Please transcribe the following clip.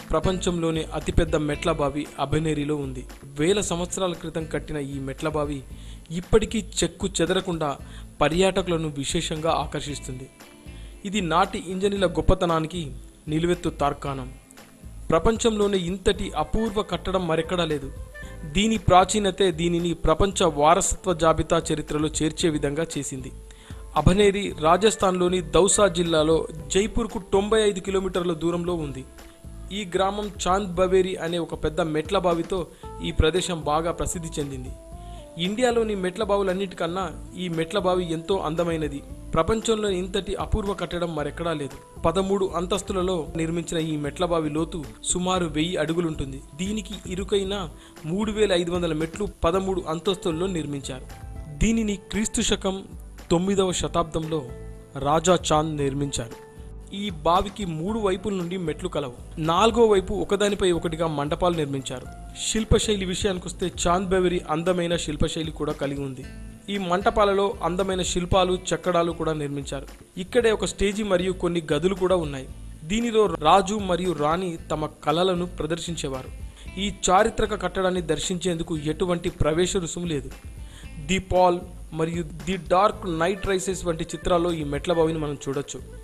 ప్రపంచంలోనే అతిపెద్ద మెట్ల బావి అభనేరిలో ఉంది వేల సంవత్సరాల క్రితం కట్టిన ఈ మెట్ల బావి ఇప్పటికీ చెక్కు చెదరకుండా పర్యాటకులను విశేషంగా ఆకర్షిస్తుంది ఇది నాటి ఇంజనీల గొప్పతనానికి నిలువెత్తు తార్కాణం ప్రపంచంలోనే ఇంతటి అపూర్వ కట్టడం మరెక్కడా లేదు దీని ప్రాచీనతే దీనిని ప్రపంచ వారసత్వ జాబితా చరిత్రలో చేర్చే విధంగా చేసింది అభనేరి రాజస్థాన్లోని దౌసా జిల్లాలో జైపూర్కు తొంభై ఐదు కిలోమీటర్ల దూరంలో ఉంది ఈ గ్రామం చాంద్ బవేరి అనే ఒక పెద్ద మెట్ల బావితో ఈ ప్రదేశం బాగా ప్రసిద్ధి చెందింది ఇండియాలోని మెట్ల బావులన్నిటికన్నా ఈ మెట్ల బావి ఎంతో అందమైనది ప్రపంచంలో ఇంతటి అపూర్వ కట్టడం మరెక్కడా లేదు పదమూడు అంతస్తులలో నిర్మించిన ఈ మెట్ల బావి లోతు సుమారు వెయ్యి అడుగులుంటుంది దీనికి ఇరుకైన మూడు వేల ఐదు వందల మెట్లు పదమూడు అంతస్తుల్లో నిర్మించారు దీనిని క్రీస్తు శకం తొమ్మిదవ శతాబ్దంలో రాజా చాంద్ నిర్మించారు ఈ బావికి మూడు వైపుల నుండి మెట్లు కలవు నాలుగో వైపు ఒకదానిపై ఒకటిగా మండపాలు నిర్మించారు శిల్పశైలి విషయానికొస్తే చాంద్ బెవరి అందమైన శిల్పశైలి కూడా కలిగి ఉంది ఈ మంటపాలలో అందమైన శిల్పాలు చెక్కడాలు కూడా నిర్మించారు ఇక్కడే ఒక స్టేజి మరియు కొన్ని గదులు కూడా ఉన్నాయి దీనిలో రాజు మరియు రాణి తమ కళలను ప్రదర్శించేవారు ఈ చారిత్రక కట్టడాన్ని దర్శించేందుకు ఎటువంటి ప్రవేశ రుసుము లేదు ది పాల్ మరియు ది డార్క్ నైట్ రైసెస్ వంటి చిత్రాల్లో ఈ మెట్ల బావిని మనం చూడొచ్చు